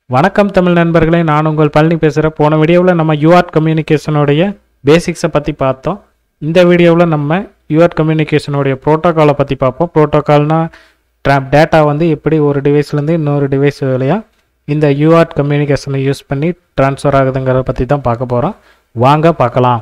வணக்கம் தமிழ் நண்பர்களே நான் உங்கள் பழனி பேசுகிறேன் போன வீடியோவில் நம்ம யூஆர்ட் கம்யூனிகேஷனுடைய பேசிக்ஸை பற்றி பார்த்தோம் இந்த வீடியோவில் நம்ம யூஆர்ட் கம்யூனிகேஷனுடைய ப்ரோட்டோக்காலை பற்றி பார்ப்போம் ப்ரோட்டோக்கால்னா ட்ராப் டேட்டா வந்து எப்படி ஒரு டிவைஸ்லேருந்து இன்னொரு டிவைஸ் வழியாக இந்த யூஆர்ட் கம்யூனிகேஷனை யூஸ் பண்ணி ட்ரான்ஸ்ஃபர் ஆகுதுங்கிறத பற்றி தான் பார்க்க போகிறோம் வாங்க பார்க்கலாம்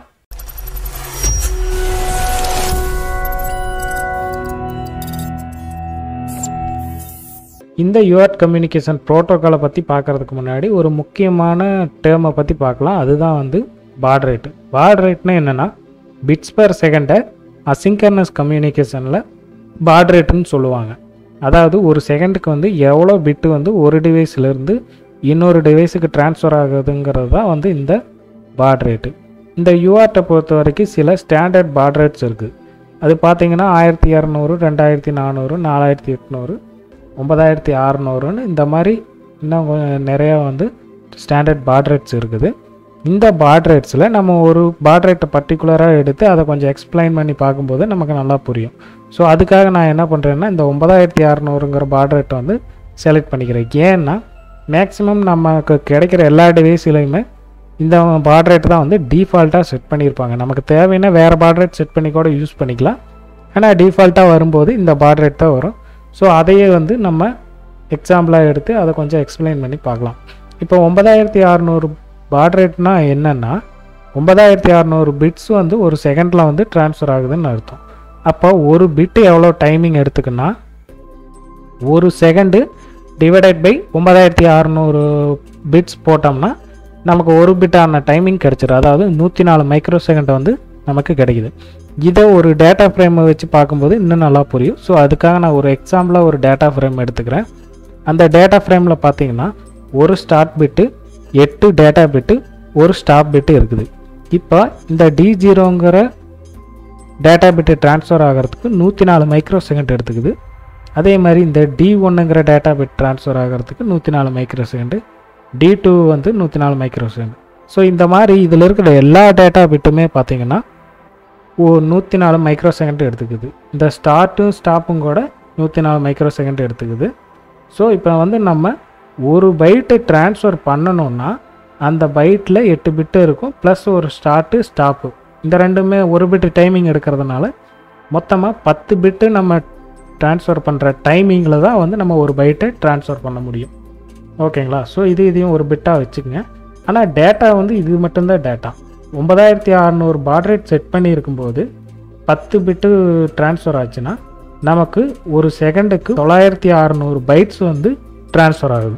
இந்த யூஆர்ட் கம்யூனிகேஷன் ப்ரோட்டோக்காலை பற்றி பார்க்குறதுக்கு முன்னாடி ஒரு முக்கியமான டேர்மை பற்றி பார்க்கலாம் அதுதான் வந்து பாட் ரேட்டு பாட் ரேட்னா என்னென்னா பிட்ஸ் பர் செகண்டை அசிங்கர்னஸ் கம்யூனிகேஷனில் பாட் ரேட்டுன்னு சொல்லுவாங்க அதாவது ஒரு செகண்டுக்கு வந்து எவ்வளோ பிட்டு வந்து ஒரு டிவைஸ்லேருந்து இன்னொரு டிவைஸுக்கு ட்ரான்ஸ்ஃபர் ஆகுதுங்கிறது தான் வந்து இந்த பாட் ரேட்டு இந்த யூஆர்ட்டை பொறுத்த வரைக்கும் சில ஸ்டாண்டர்ட் பாட் ரேட்ஸ் இருக்குது அது பார்த்தீங்கன்னா ஆயிரத்தி இரநூறு ரெண்டாயிரத்தி நானூறு நாலாயிரத்தி எட்நூறு ஒன்பதாயிரத்தி அறநூறுன்னு இந்த மாதிரி இன்னும் கொஞ்சம் நிறையா வந்து ஸ்டாண்டர்ட் பாட் ரேட்ஸ் இருக்குது இந்த பாட் ரேட்ஸில் நம்ம ஒரு பாட் ரேட்டை பர்டிகுலராக எடுத்து அதை கொஞ்சம் எக்ஸ்பிளைன் பண்ணி பார்க்கும்போது நமக்கு நல்லா புரியும் ஸோ அதுக்காக நான் என்ன பண்ணுறேன்னா இந்த ஒன்பதாயிரத்தி அறநூறுங்கிற பாட் ரேட்டை வந்து செலக்ட் பண்ணிக்கிறேன் ஏன்னா மேக்ஸிமம் நமக்கு கிடைக்கிற எல்லா டிவைஸ்லையுமே இந்த பாட் ரேட் தான் வந்து டிஃபால்ட்டாக செட் பண்ணியிருப்பாங்க நமக்கு தேவைன்னா வேறு பாட் ரேட் செட் பண்ணி கூட யூஸ் பண்ணிக்கலாம் ஆனால் டிஃபால்ட்டாக வரும்போது இந்த பாட் ரேட் தான் வரும் ஸோ அதையே வந்து நம்ம எக்ஸாம்பிளாக எடுத்து அதை கொஞ்சம் எக்ஸ்பிளைன் பண்ணி பார்க்கலாம் இப்போ ஒன்பதாயிரத்தி அறநூறு பாட் ரேட்னா என்னென்னா ஒன்பதாயிரத்தி அறநூறு பிட்ஸ் வந்து ஒரு செகண்டில் வந்து ட்ரான்ஸ்ஃபர் ஆகுதுன்னு அர்த்தம் அப்போ ஒரு பிட்டு எவ்வளோ டைமிங் எடுத்துக்குன்னா ஒரு செகண்டு டிவைடட் பை ஒன்பதாயிரத்தி அறநூறு பிட்ஸ் போட்டோம்னா நமக்கு ஒரு பிட்டான டைமிங் கிடச்சிடும் அதாவது நூற்றி நாலு மைக்ரோ செகண்ட் வந்து நமக்கு கிடைக்குது இதை ஒரு டேட்டா ஃப்ரேமை வச்சு பார்க்கும்போது இன்னும் நல்லா புரியும் ஸோ அதுக்காக நான் ஒரு எக்ஸாம்பிளாக ஒரு டேட்டா ஃப்ரேம் எடுத்துக்கிறேன் அந்த டேட்டா ஃப்ரேமில் பார்த்தீங்கன்னா ஒரு ஸ்டார்ட் பிட்டு எட்டு டேட்டா பிட்டு ஒரு ஸ்டாப் பிட்டு இருக்குது இப்போ இந்த டி ஜீரோங்கிற டேட்டா பிட்டு ட்ரான்ஸ்ஃபர் ஆகிறதுக்கு நூற்றி நாலு மைக்ரோ செகண்ட் எடுத்துக்குது அதே மாதிரி இந்த டி ஒன்றுங்கிற டேட்டா பிட் ட்ரான்ஸ்ஃபர் ஆகிறதுக்கு நூற்றி நாலு மைக்ரோ செகண்டு டி டூ வந்து நூற்றி நாலு மைக்ரோ செகண்ட் ஸோ இந்த மாதிரி இதில் இருக்கிற எல்லா டேட்டா பிட்டுமே பார்த்தீங்கன்னா ஓ நூற்றி நாலு மைக்ரோ செகண்ட் எடுத்துக்குது இந்த ஸ்டார்ட்டும் ஸ்டாப்பும் கூட நூற்றி நாலு மைக்ரோ செகண்ட் எடுத்துக்குது ஸோ இப்போ வந்து நம்ம ஒரு பைட்டு ட்ரான்ஸ்ஃபர் பண்ணணும்னா அந்த பைட்டில் எட்டு பிட்டு இருக்கும் ப்ளஸ் ஒரு ஸ்டார்ட்டு ஸ்டாப்பு இந்த ரெண்டுமே ஒரு பிட்டு டைமிங் எடுக்கிறதுனால மொத்தமாக பத்து பிட்டு நம்ம ட்ரான்ஸ்ஃபர் பண்ணுற டைமிங்கில் தான் வந்து நம்ம ஒரு பைட்டை ட்ரான்ஸ்ஃபர் பண்ண முடியும் ஓகேங்களா ஸோ இது இதையும் ஒரு பிட்டாக வச்சுக்கோங்க ஆனால் டேட்டா வந்து இது மட்டும்தான் டேட்டா ஒன்பதாயிரத்தி அறநூறு பாட் ரேட் செட் பண்ணியிருக்கும்போது பத்து பிட்டு ட்ரான்ஸ்ஃபர் ஆச்சுன்னா நமக்கு ஒரு செகண்டுக்கு தொள்ளாயிரத்தி அறநூறு பைட்ஸ் வந்து ட்ரான்ஸ்ஃபர் ஆகுது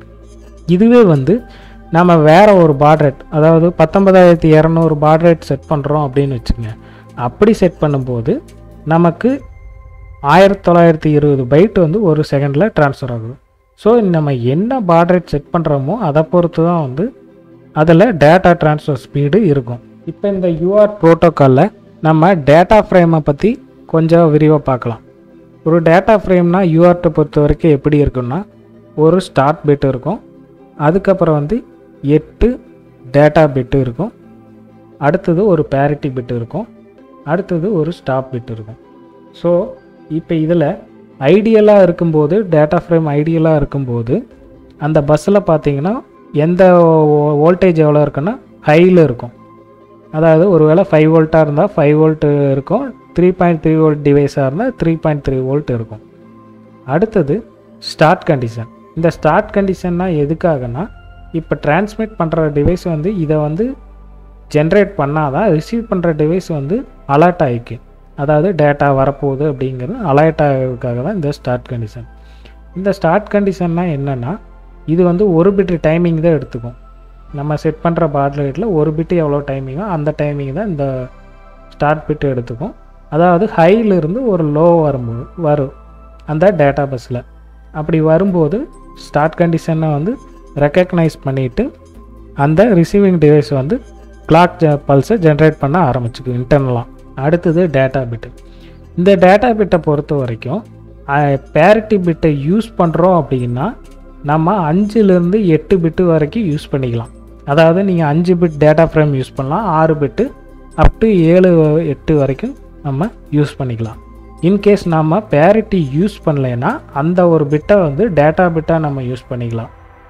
இதுவே வந்து நம்ம வேறு ஒரு பாட் ரேட் அதாவது பத்தொன்பதாயிரத்தி இரநூறு பாட் ரேட் செட் பண்ணுறோம் அப்படின்னு வச்சுக்கோங்க அப்படி செட் பண்ணும்போது நமக்கு ஆயிரத்தி தொள்ளாயிரத்தி இருபது பைட் வந்து ஒரு செகண்டில் ட்ரான்ஸ்ஃபர் ஆகுது ஸோ நம்ம என்ன பாட் ரேட் செட் பண்ணுறோமோ அதை பொறுத்து தான் வந்து அதில் டேட்டா ட்ரான்ஸ்ஃபர் ஸ்பீடு இருக்கும் இப்போ இந்த யூஆர் ப்ரோட்டோக்காலில் நம்ம டேட்டா ஃப்ரேமை பற்றி கொஞ்சம் விரிவாக பார்க்கலாம் ஒரு டேட்டா ஃப்ரேம்னா யூஆர்ட்டை பொறுத்த வரைக்கும் எப்படி இருக்குன்னா ஒரு ஸ்டார்ட் பிட் இருக்கும் அதுக்கப்புறம் வந்து எட்டு டேட்டா பிட்டு இருக்கும் அடுத்தது ஒரு பேரிட்டி பிட் இருக்கும் அடுத்தது ஒரு ஸ்டாப் பிட் இருக்கும் ஸோ இப்போ இதில் ஐடியலாக இருக்கும்போது டேட்டா ஃப்ரேம் ஐடியலாக இருக்கும்போது அந்த பஸ்ஸில் பார்த்தீங்கன்னா எந்த வோல்டேஜ் எவ்வளோ இருக்குன்னா ஹையில் இருக்கும் அதாவது ஒரு வேளை ஃபைவ் வோல்ட்டாக இருந்தால் ஃபைவ் வோல்ட்டு இருக்கும் த்ரீ பாயிண்ட் த்ரீ வோல்ட் டிவைஸாக இருந்தால் த்ரீ பாயிண்ட் த்ரீ வோல்ட் இருக்கும் அடுத்தது ஸ்டார்ட் கண்டிஷன் இந்த ஸ்டார்ட் கண்டிஷன்னா எதுக்காகனா இப்போ டிரான்ஸ்மிட் பண்ணுற டிவைஸ் வந்து இதை வந்து ஜென்ரேட் பண்ணாதான் ரிசீவ் பண்ணுற டிவைஸ் வந்து அலர்ட் ஆகிக்கு அதாவது டேட்டா வரப்போகுது அப்படிங்கிறது அலர்ட் ஆகிறதுக்காக தான் இந்த ஸ்டார்ட் கண்டிஷன் இந்த ஸ்டார்ட் கண்டிஷன்னா என்னென்னா இது வந்து ஒரு பிட்டு டைமிங் தான் எடுத்துக்கும் நம்ம செட் பண்ணுற பாட் ரேட்டில் ஒரு பிட்டு எவ்வளோ டைமிங்கோ அந்த டைமிங் தான் இந்த ஸ்டார்ட் பிட்டு எடுத்துக்கும் அதாவது ஹையிலிருந்து ஒரு லோ வரும்போது வரும் அந்த டேட்டா பஸ்ஸில் அப்படி வரும்போது ஸ்டார்ட் கண்டிஷனை வந்து ரெக்கக்னைஸ் பண்ணிவிட்டு அந்த ரிசீவிங் டிவைஸ் வந்து கிளாக் பல்ஸை ஜென்ரேட் பண்ண ஆரம்பிச்சுக்கும் இன்டர்னலாக அடுத்தது டேட்டா பிட்டு இந்த டேட்டா பிட்டை பொறுத்த வரைக்கும் பேரிட்டி பிட்டை யூஸ் பண்ணுறோம் அப்படின்னா நம்ம அஞ்சுலேருந்து எட்டு பிட்டு வரைக்கும் யூஸ் பண்ணிக்கலாம் அதாவது நீங்கள் அஞ்சு பிட் டேட்டா ஃப்ரேம் யூஸ் பண்ணலாம் ஆறு பிட்டு அப் டு ஏழு எட்டு வரைக்கும் நம்ம யூஸ் பண்ணிக்கலாம் இன்கேஸ் நம்ம பேரிட்டி யூஸ் பண்ணலைன்னா அந்த ஒரு பிட்டை வந்து டேட்டா பிட்டாக நம்ம யூஸ் பண்ணிக்கலாம்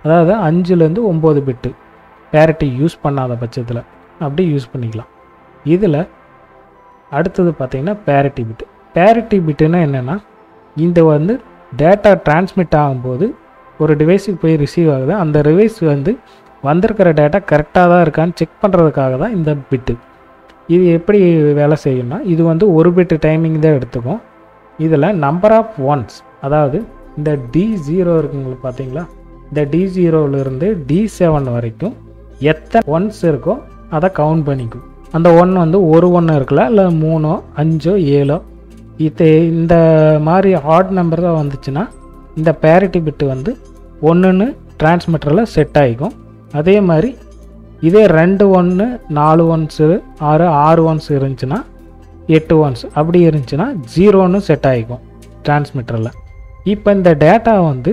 அதாவது அஞ்சுலேருந்து ஒம்பது பிட்டு பேரிட்டி யூஸ் பண்ணாத பட்சத்தில் அப்படி யூஸ் பண்ணிக்கலாம் இதில் அடுத்தது பார்த்திங்கன்னா பேரிட்டி பிட்டு பேரிட்டி பிட்டுன்னா என்னென்னா இந்த வந்து டேட்டா டிரான்ஸ்மிட் ஆகும்போது ஒரு டிவைஸுக்கு போய் ரிசீவ் ஆகுது அந்த டிவைஸ் வந்து வந்திருக்கிற டேட்டா கரெக்டாக தான் இருக்கான்னு செக் பண்ணுறதுக்காக தான் இந்த பிட்டு இது எப்படி வேலை செய்யும்னா இது வந்து ஒரு பிட்டு டைமிங் தான் எடுத்துக்கும் இதில் நம்பர் ஆஃப் ஒன்ஸ் அதாவது இந்த டி ஜீரோ இருக்குங்களுக்கு பார்த்தீங்களா இந்த டி ஜீரோவிலிருந்து டி செவன் வரைக்கும் எத்தனை ஒன்ஸ் இருக்கோ அதை கவுண்ட் பண்ணிக்கும் அந்த ஒன் வந்து ஒரு ஒன்று இருக்கலாம் இல்லை மூணோ அஞ்சோ ஏழோ இது இந்த மாதிரி ஆட் நம்பர் தான் வந்துச்சுன்னா இந்த பேரிட்டி பிட்டு வந்து ஒன்றுன்னு டிரான்ஸ்மிட்டரில் செட் ஆகிக்கும் அதே மாதிரி இதே ரெண்டு ஒன்று நாலு ஒன்ஸு ஆறு ஆறு ஒன்ஸ் இருந்துச்சுன்னா எட்டு ஒன்ஸ் அப்படி இருந்துச்சுன்னா ஜீரோன்னு செட் ஆகிக்கும் டிரான்ஸ்மிட்டரில் இப்போ இந்த டேட்டா வந்து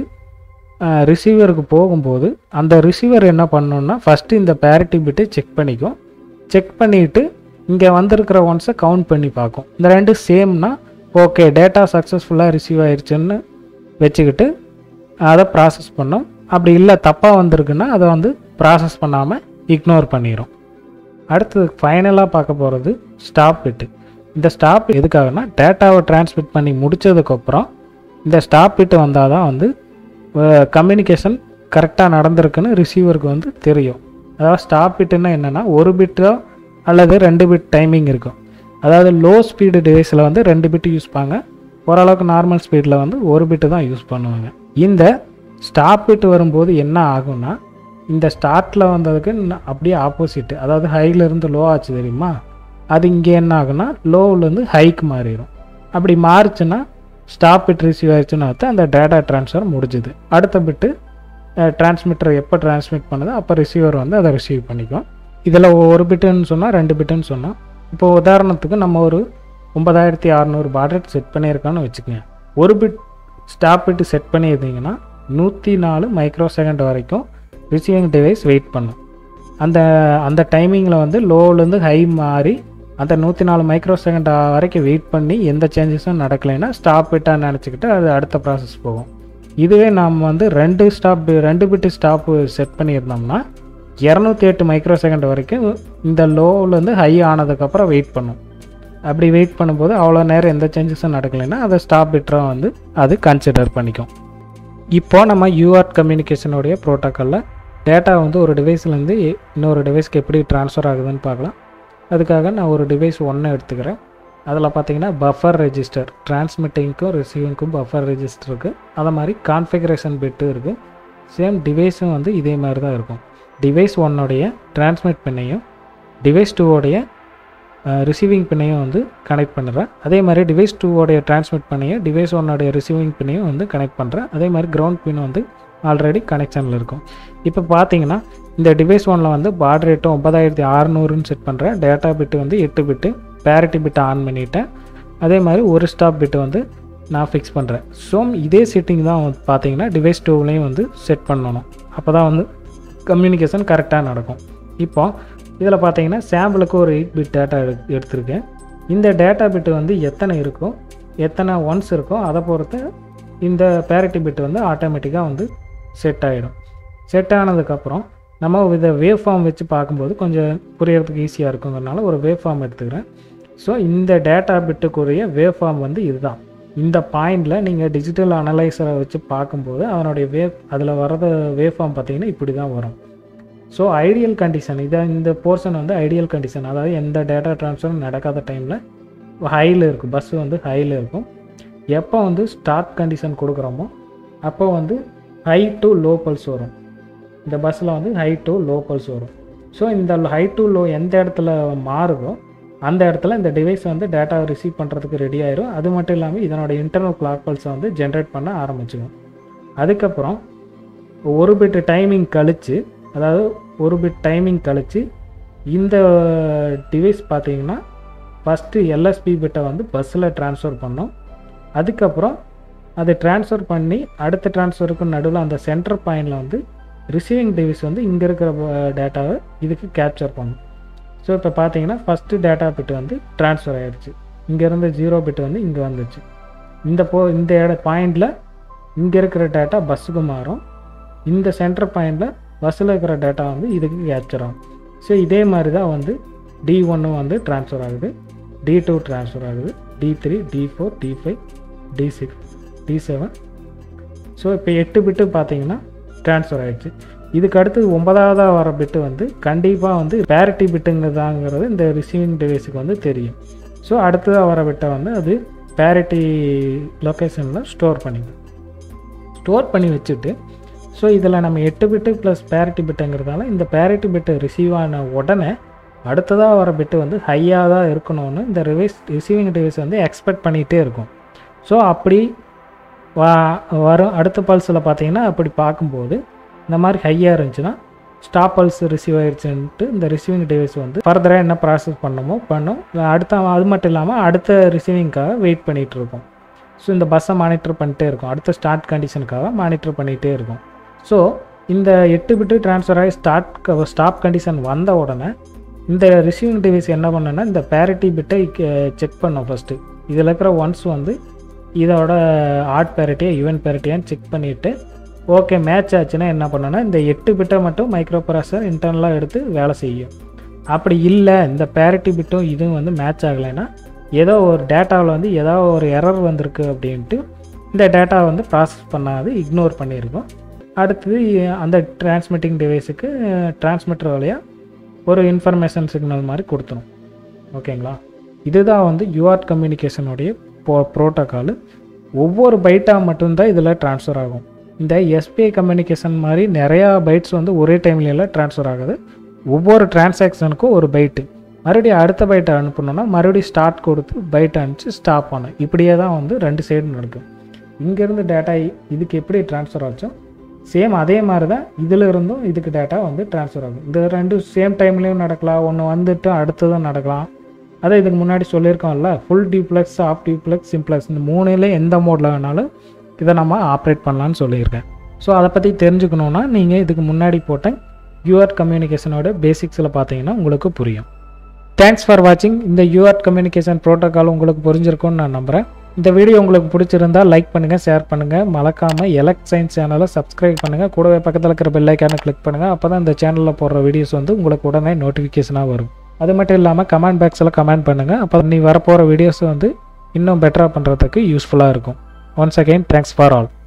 ரிசீவருக்கு போகும்போது அந்த ரிசீவர் என்ன பண்ணணுன்னா ஃபஸ்ட்டு இந்த பேரிட்டி பிட்டு செக் பண்ணிக்கும் செக் பண்ணிவிட்டு இங்கே வந்திருக்கிற ஒன்ஸை கவுண்ட் பண்ணி பார்க்கும் இந்த ரெண்டு சேம்னா ஓகே டேட்டா சக்ஸஸ்ஃபுல்லாக ரிசீவ் ஆயிடுச்சுன்னு வச்சுக்கிட்டு அதை ப்ராசஸ் பண்ணோம் அப்படி இல்லை தப்பாக வந்திருக்குன்னா அதை வந்து ப்ராசஸ் பண்ணாமல் இக்னோர் பண்ணிடும் அடுத்தது ஃபைனலாக பார்க்க போகிறது ஸ்டாப் பிட்டு இந்த ஸ்டாப் எதுக்காகனா டேட்டாவை டிரான்ஸ்மிட் பண்ணி முடித்ததுக்கப்புறம் இந்த ஸ்டாப் பிட்டு வந்தால் தான் வந்து கம்யூனிகேஷன் கரெக்டாக நடந்திருக்குன்னு ரிசீவருக்கு வந்து தெரியும் அதாவது ஸ்டாப் பிட்டுன்னா என்னென்னா ஒரு பிட்டோ அல்லது ரெண்டு பிட் டைமிங் இருக்கும் அதாவது லோ ஸ்பீடு டிவைஸில் வந்து ரெண்டு பிட்டு யூஸ் பண்ணாங்க ஓரளவுக்கு நார்மல் ஸ்பீடில் வந்து ஒரு பிட்டு தான் யூஸ் பண்ணுவாங்க இந்த ஸ்டாப் பிட்டு வரும்போது என்ன ஆகும்னா இந்த ஸ்டார்ட்டில் வந்ததுக்கு ந- அப்படியே ஆப்போசிட்டு அதாவது ஹைலேருந்து லோ ஆச்சு தெரியுமா அது இங்கே என்ன ஆகும்னா லோவிலேருந்து ஹைக்கு மாறிடும் அப்படி மாறுச்சுன்னா ஸ்டாப் பிட் ரிசீவ் ஆயிடுச்சுன்னு அர்த்தம் அந்த டேட்டா ட்ரான்ஸ்ஃபர் முடிஞ்சுது அடுத்த பிட்டு டிரான்ஸ்மிட்டர் எப்போ டிரான்ஸ்மிட் பண்ணுதோ அப்போ ரிசீவர் வந்து அதை ரிசீவ் பண்ணிக்கும் இதில் ஒரு பிட்டுன்னு சொன்னால் ரெண்டு பிட்டுன்னு சொன்னால் இப்போ உதாரணத்துக்கு நம்ம ஒரு ஒன்பதாயிரத்தி அறநூறு பாட்ரேட் செட் பண்ணியிருக்கோன்னு வச்சுக்கோங்க ஒரு பிட் ஸ்டாப் பிட்டு செட் பண்ணியிருந்தீங்கன்னா நூற்றி நாலு மைக்ரோ செகண்ட் வரைக்கும் ரிசீவிங் டிவைஸ் வெயிட் பண்ணும் அந்த அந்த டைமிங்கில் வந்து லோவிலேருந்து ஹை மாறி அந்த நூற்றி நாலு மைக்ரோ செகண்ட் வரைக்கும் வெயிட் பண்ணி எந்த சேஞ்சஸும் நடக்கலைன்னா ஸ்டாப் பிட்டாக நினச்சிக்கிட்டு அது அடுத்த ப்ராசஸ் போகும் இதுவே நாம் வந்து ரெண்டு ஸ்டாப் ரெண்டு பிட்டு ஸ்டாப்பு செட் பண்ணியிருந்தோம்னா இரநூத்தி எட்டு மைக்ரோ செகண்ட் வரைக்கும் இந்த லோவிலேருந்து ஹை ஆனதுக்கப்புறம் வெயிட் பண்ணும் அப்படி வெயிட் பண்ணும்போது அவ்வளோ நேரம் எந்த சேஞ்சஸும் நடக்கலைன்னா அதை ஸ்டாப் பிட்டராக வந்து அது கன்சிடர் பண்ணிக்கும் இப்போ நம்ம யூஆர்ட் கம்யூனிகேஷனுடைய ப்ரோட்டோக்காலில் டேட்டா வந்து ஒரு டிவைஸ்லேருந்து இன்னொரு டிவைஸ்க்கு எப்படி ட்ரான்ஸ்ஃபர் ஆகுதுன்னு பார்க்கலாம் அதுக்காக நான் ஒரு டிவைஸ் ஒன்று எடுத்துக்கிறேன் அதில் பார்த்தீங்கன்னா பஃபர் ரெஜிஸ்டர் டிரான்ஸ்மிட்டிங்க்கும் ரிசீவிங்க்கும் பஃபர் ரெஜிஸ்டர் இருக்குது அதை மாதிரி கான்ஃபிகரேஷன் பிட்டு இருக்குது சேம் டிவைஸும் வந்து இதே மாதிரி தான் இருக்கும் டிவைஸ் ஒன்னுடைய டிரான்ஸ்மிட் பின்னையும் டிவைஸ் டூவோடைய ரிசீவிங் பின்னையும் வந்து கனெக்ட் பண்ணுறேன் அதே மாதிரி டிவைஸ் டூவோடைய டிரான்ஸ்மிட் பின்னையும் டிவைஸ் ஒன்னோடைய ரிசீவிங் பின்னையும் வந்து கனெக்ட் பண்ணுறேன் அதே மாதிரி கிரவுண்ட் பின் வந்து ஆல்ரெடி கனெக்ஷனில் இருக்கும் இப்போ பார்த்தீங்கன்னா இந்த டிவைஸ் ஒன்னில் வந்து பாட் ரேட்டு ஒன்பதாயிரத்தி அறநூறுன்னு செட் பண்ணுறேன் டேட்டா பிட்டு வந்து எட்டு பிட்டு பேரிட்டி பிட்டை ஆன் பண்ணிட்டேன் அதே மாதிரி ஒரு ஸ்டாப் பிட்டு வந்து நான் ஃபிக்ஸ் பண்ணுறேன் ஸோ இதே செட்டிங் தான் வந்து பார்த்தீங்கன்னா டிவைஸ் டூவிலையும் வந்து செட் பண்ணணும் அப்போ தான் வந்து கம்யூனிகேஷன் கரெக்டாக நடக்கும் இப்போ இதில் பார்த்தீங்கன்னா சாம்பிளுக்கு ஒரு எயிட் பிட் டேட்டா எடுத்திருக்கேன் இந்த டேட்டா பிட்டு வந்து எத்தனை இருக்கோ எத்தனை ஒன்ஸ் இருக்கோ அதை பொறுத்து இந்த பேரிட்டி பிட் வந்து ஆட்டோமேட்டிக்காக வந்து செட் ஆகிடும் செட் ஆனதுக்கப்புறம் நம்ம இதை வேவ் ஃபார்ம் வச்சு பார்க்கும்போது கொஞ்சம் புரியறதுக்கு ஈஸியாக இருக்குங்கிறனால ஒரு வேவ் ஃபார்ம் எடுத்துக்கிறேன் ஸோ இந்த டேட்டா பிட்டுக்குரிய வேவ் ஃபார்ம் வந்து இதுதான் இந்த பாயிண்டில் நீங்கள் டிஜிட்டல் அனலைசரை வச்சு பார்க்கும்போது அதனுடைய வேவ் அதில் வரத வேவ் ஃபார்ம் பார்த்தீங்கன்னா இப்படி தான் வரும் ஸோ ஐடியல் கண்டிஷன் இதை இந்த போர்ஷன் வந்து ஐடியல் கண்டிஷன் அதாவது எந்த டேட்டா ட்ரான்ஸ்ஃபரும் நடக்காத டைமில் ஹையில் இருக்கும் பஸ் வந்து ஹையில் இருக்கும் எப்போ வந்து ஸ்டார்ட் கண்டிஷன் கொடுக்குறோமோ அப்போ வந்து ஹை டு லோ பல்ஸ் வரும் இந்த பஸ்ஸில் வந்து ஹை டு லோ பல்ஸ் வரும் ஸோ இந்த ஹை டு லோ எந்த இடத்துல மாறுதோ அந்த இடத்துல இந்த டிவைஸ் வந்து டேட்டா ரிசீவ் பண்ணுறதுக்கு ரெடி ஆயிரும் அது மட்டும் இல்லாமல் இதனோட இன்டர்னல் கிளாக் பல்ஸை வந்து ஜென்ரேட் பண்ண ஆரம்பிச்சிடும் அதுக்கப்புறம் ஒரு பிட் டைமிங் கழித்து அதாவது ஒரு பிட் டைமிங் கழித்து இந்த டிவைஸ் பார்த்தீங்கன்னா ஃபஸ்ட்டு எல்எஸ்பி பிட்டை வந்து பஸ்ஸில் ட்ரான்ஸ்ஃபர் பண்ணோம் அதுக்கப்புறம் அதை ட்ரான்ஸ்ஃபர் பண்ணி அடுத்த ட்ரான்ஸ்ஃபருக்கு நடுவில் அந்த சென்டர் பாயிண்டில் வந்து ரிசீவிங் டிவைஸ் வந்து இங்கே இருக்கிற டேட்டாவை இதுக்கு கேப்சர் பண்ணும் ஸோ இப்போ பார்த்தீங்கன்னா ஃபஸ்ட்டு டேட்டா பிட் வந்து ட்ரான்ஸ்ஃபர் ஆயிடுச்சு இங்கே இருந்த ஜீரோ பிட் வந்து இங்கே வந்துச்சு இந்த போ இந்த இட பாயிண்டில் இங்கே இருக்கிற டேட்டா பஸ்ஸுக்கு மாறும் இந்த சென்டர் பாயிண்டில் பஸ்ஸில் இருக்கிற டேட்டா வந்து இதுக்கு கேப்சர் ஆகும் ஸோ இதே மாதிரி தான் வந்து டி ஒன்று வந்து ட்ரான்ஸ்ஃபர் ஆகுது டி டூ ட்ரான்ஸ்ஃபர் ஆகுது D three D four D five D six D seven so இப்போ எட்டு பிட்டு பார்த்தீங்கன்னா ட்ரான்ஸ்ஃபர் ஆகிடுச்சு இதுக்கு அடுத்து ஒன்பதாவதாக வர பிட்டு வந்து கண்டிப்பாக வந்து பேரிட்டி பிட்டுங்கிறதாங்கிறது இந்த ரிசீவிங் டிவைஸுக்கு வந்து தெரியும் ஸோ அடுத்ததாக வர பிட்டை வந்து அது பேரிட்டி லொக்கேஷனில் ஸ்டோர் பண்ணிக்கும் ஸ்டோர் பண்ணி வச்சுட்டு ஸோ இதில் நம்ம எட்டு பிட்டு ப்ளஸ் பேரிட்டி பிட்டுங்கிறதால இந்த பேரிட்டி பிட்டு ரிசீவ் ஆன உடனே அடுத்ததாக வர பிட்டு வந்து ஹையாக தான் இருக்கணும்னு இந்த ரிவைஸ் ரிசீவிங் டிவைஸ் வந்து எக்ஸ்பெக்ட் பண்ணிகிட்டே இருக்கும் ஸோ அப்படி வா வரும் அடுத்த பல்ஸில் பார்த்தீங்கன்னா அப்படி பார்க்கும்போது இந்த மாதிரி ஹையாக இருந்துச்சுன்னா ஸ்டாப் பல்ஸ் ரிசீவ் ஆயிடுச்சுன்ட்டு இந்த ரிசீவிங் டிவைஸ் வந்து ஃபர்தராக என்ன ப்ராசஸ் பண்ணணுமோ பண்ணும் அடுத்த அது மட்டும் இல்லாமல் அடுத்த ரிசீவிங்க்காக வெயிட் பண்ணிகிட்டு இருக்கும் ஸோ இந்த பஸ்ஸை மானிட்டர் பண்ணிட்டே இருக்கும் அடுத்த ஸ்டார்ட் கண்டிஷனுக்காக மானிட்டர் பண்ணிகிட்டே இருக்கும் ஸோ இந்த எட்டு பிட்டு ட்ரான்ஸ்ஃபர் ஆகி ஸ்டார்ட் ஸ்டாப் கண்டிஷன் வந்த உடனே இந்த ரிசீவிங் டிவைஸ் என்ன பண்ணுன்னா இந்த பேரிட்டி பிட்டை செக் பண்ணோம் ஃபஸ்ட்டு இதில் இருக்கிற ஒன்ஸ் வந்து இதோட ஆட் பேரிட்டியா ஈவென்ட் பேரிட்டியான்னு செக் பண்ணிவிட்டு ஓகே மேட்ச் ஆச்சுன்னா என்ன பண்ணோன்னா இந்த எட்டு பிட்டை மட்டும் மைக்ரோ ப்ராசர் இன்டர்னலாக எடுத்து வேலை செய்யும் அப்படி இல்லை இந்த பேரிட்டி பிட்டும் இதுவும் வந்து மேட்ச் ஆகலைன்னா ஏதோ ஒரு டேட்டாவில் வந்து ஏதோ ஒரு எரர் வந்திருக்கு அப்படின்ட்டு இந்த டேட்டாவை வந்து ப்ராசஸ் பண்ணாது இக்னோர் பண்ணியிருக்கோம் அடுத்தது அந்த டிரான்ஸ்மிட்டிங் டிவைஸுக்கு டிரான்ஸ்மிட்டர் வழியாக ஒரு இன்ஃபர்மேஷன் சிக்னல் மாதிரி கொடுத்துரும் ஓகேங்களா இதுதான் வந்து யூஆர்ட் கம்யூனிகேஷனுடைய ப்ரோ ப்ரோட்டோக்காலு ஒவ்வொரு பைட்டாக மட்டும்தான் இதில் ட்ரான்ஸ்ஃபர் ஆகும் இந்த எஸ்பிஐ கம்யூனிகேஷன் மாதிரி நிறையா பைட்ஸ் வந்து ஒரே டைம்ல ட்ரான்ஸ்ஃபர் ஆகுது ஒவ்வொரு டிரான்சாக்ஷனுக்கும் ஒரு பைட்டு மறுபடியும் அடுத்த பைட்டை அனுப்பணுன்னா மறுபடியும் ஸ்டார்ட் கொடுத்து பைட் அனுப்பிச்சு ஸ்டாப் பண்ணும் இப்படியே தான் வந்து ரெண்டு சைடு நடக்கும் இங்கேருந்து டேட்டா இதுக்கு எப்படி ட்ரான்ஸ்ஃபர் ஆச்சோ சேம் அதே மாதிரி தான் இதில் இருந்தும் இதுக்கு டேட்டா வந்து ட்ரான்ஸ்ஃபர் ஆகும் இந்த ரெண்டும் சேம் டைம்லேயும் நடக்கலாம் ஒன்று வந்துட்டு அடுத்ததும் நடக்கலாம் அதை இதுக்கு முன்னாடி சொல்லியிருக்கோம்ல full duplex half duplex simplex இந்த மூணுல எந்த மோடில் வேணாலும் இதை நம்ம ஆப்ரேட் பண்ணலான்னு சொல்லியிருக்கேன் ஸோ அதை பற்றி தெரிஞ்சுக்கணுன்னா நீங்கள் இதுக்கு முன்னாடி போட்ட யூஆர்ட் கம்யூனிகேஷனோட பேசிக்ஸில் பார்த்தீங்கன்னா உங்களுக்கு புரியும் தேங்க்ஸ் ஃபார் வாட்சிங் இந்த யூஆர்ட் கம்யூனிகேஷன் ப்ரோட்டோக்கால் உங்களுக்கு புரிஞ்சிருக்கும்னு நான் நம்புகிறேன் இந்த வீடியோ உங்களுக்கு பிடிச்சிருந்தா லைக் பண்ணுங்கள் ஷேர் பண்ணுங்கள் மறக்காமல் எலக்ட் சயின்ஸ் சேனலை சப்ஸ்கிரைப் பண்ணுங்கள் கூடவே பக்கத்தில் இருக்கிற பெல் ஐக்கானை கிளிக் பண்ணுங்கள் அப்போ தான் இந்த சேனலில் போடுற வீடியோஸ் வந்து உங்களுக்கு உடனே நோட்டிஃபிகேஷனாக வரும் அது மட்டும் இல்லாமல் கமெண்ட் பாக்ஸில் கமெண்ட் பண்ணுங்கள் அப்போ நீ வரப்போகிற வீடியோஸ் வந்து இன்னும் பெட்டராக பண்ணுறதுக்கு யூஸ்ஃபுல்லாக இருக்கும் once again thanks for all